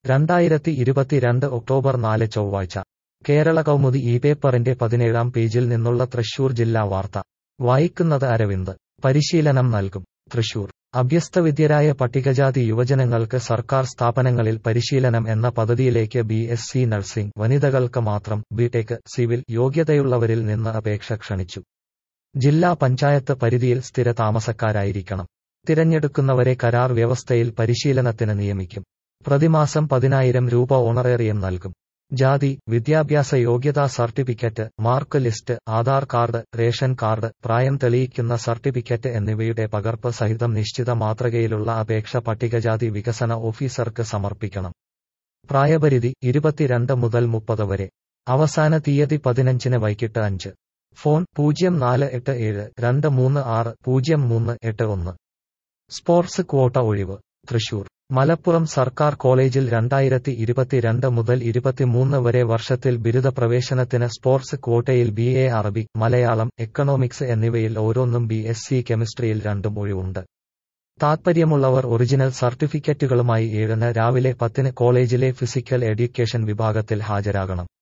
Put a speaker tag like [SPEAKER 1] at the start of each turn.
[SPEAKER 1] രണ്ടായിരത്തി ഇരുപത്തിരണ്ട് ഒക്ടോബർ നാല് ചൊവ്വാഴ്ച കേരള കൗമുദി ഈ പേപ്പറിന്റെ പതിനേഴാം പേജിൽ നിന്നുള്ള തൃശൂർ ജില്ലാ വാർത്ത വായിക്കുന്നത് അരവിന്ദ് പരിശീലനം നൽകും തൃശൂർ അഭ്യസ്തവിദ്യരായ പട്ടികജാതി യുവജനങ്ങൾക്ക് സർക്കാർ സ്ഥാപനങ്ങളിൽ പരിശീലനം എന്ന പദ്ധതിയിലേക്ക് ബി എസ് സി നഴ്സിംഗ് വനിതകൾക്ക് മാത്രം ബിടെക് സിവിൽ യോഗ്യതയുള്ളവരിൽ നിന്ന് അപേക്ഷ ക്ഷണിച്ചു ജില്ലാ പഞ്ചായത്ത് പരിധിയിൽ സ്ഥിര താമസക്കാരായിരിക്കണം തിരഞ്ഞെടുക്കുന്നവരെ കരാർ വ്യവസ്ഥയിൽ പരിശീലനത്തിന് നിയമിക്കും പ്രതിമാസം പതിനായിരം രൂപ ഓണറേറിയം നൽകും ജാതി വിദ്യാഭ്യാസ യോഗ്യതാ certificate mark list Aadhaar card ration card പ്രായം തെളിയിക്കുന്ന സർട്ടിഫിക്കറ്റ് എന്നിവയുടെ പകർപ്പ് സഹിതം നിശ്ചിത മാതൃകയിലുള്ള അപേക്ഷ പട്ടികജാതി വികസന ഓഫീസർക്ക് സമർപ്പിക്കണം പ്രായപരിധി ഇരുപത്തിരണ്ട് മുതൽ മുപ്പത് വരെ അവസാന തീയതി പതിനഞ്ചിന് വൈകിട്ട് അഞ്ച് ഫോൺ പൂജ്യം നാല് എട്ട് ഏഴ് രണ്ട് മൂന്ന് ആറ് പൂജ്യം മൂന്ന് എട്ട് ഒന്ന് സ്പോർട്സ് ക്വോട്ട ഒഴിവ് തൃശൂർ മലപ്പുറം സർക്കാർ കോളേജിൽ രണ്ടായിരത്തി ഇരുപത്തിരണ്ട് മുതൽ ഇരുപത്തിമൂന്ന് വരെ വർഷത്തിൽ ബിരുദ പ്രവേശനത്തിന് സ്പോർട്സ് ക്വോട്ടയിൽ B A Arabic Malayalam economics എന്നിവയിൽ ഓരോന്നും ബി എസ് സി കെമിസ്ട്രിയിൽ രണ്ടും ഒഴിവുണ്ട് താത്പര്യമുള്ളവർ ഒറിജിനൽ സർട്ടിഫിക്കറ്റുകളുമായി ഏഴിന് രാവിലെ പത്തിന് കോളേജിലെ ഫിസിക്കൽ എഡ്യൂക്കേഷൻ വിഭാഗത്തിൽ ഹാജരാകണം